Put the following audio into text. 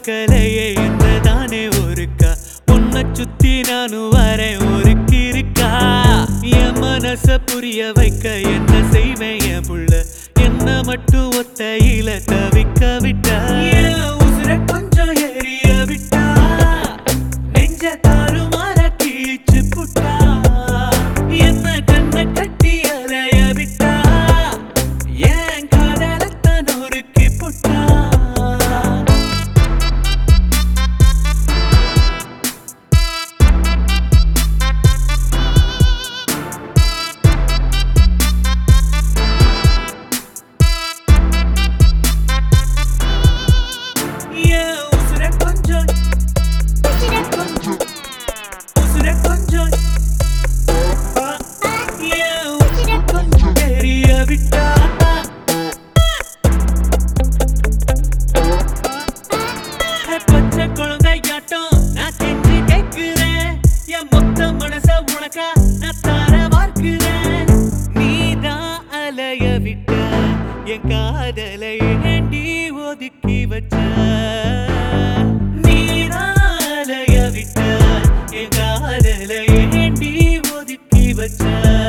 பார்க்கலையே என்னதானே ஒருக்கா உன்னை சுத்தி நானும் வரேன் ஒரு கிருக்கா என் மனச புரிய வைக்க என்ன செய்வேன் என் புள்ள என்ன மட்டும் ஒத்தையில தவிக்க விட்டா என் உசுர கொஞ்சம் எரிய விட்டா நெஞ்ச தாறுமாற கீச்சு புட்டா என்ன கண்ண கட்டி அலைய விட்டா என் காதலத்தான் நொறுக்கி புட்டா என் உசுர கொஞ்சம் உசுர கொஞ்சம் என் உசுர கொஞ்சம் தெரிய விட்டா பச்சை குழந்தையாட்டம் நான் செஞ்சு கேட்கிறேன் என் மொத்த மனச உனக்கா நான் தார பார்க்கிறேன் நீதான் அலைய விட்ட என் காதலை ஏண்டி ஒதுக்கி வச்ச நீதான் அலைய விட்ட என் காதலை ஏண்டி ஒதுக்கி வச்ச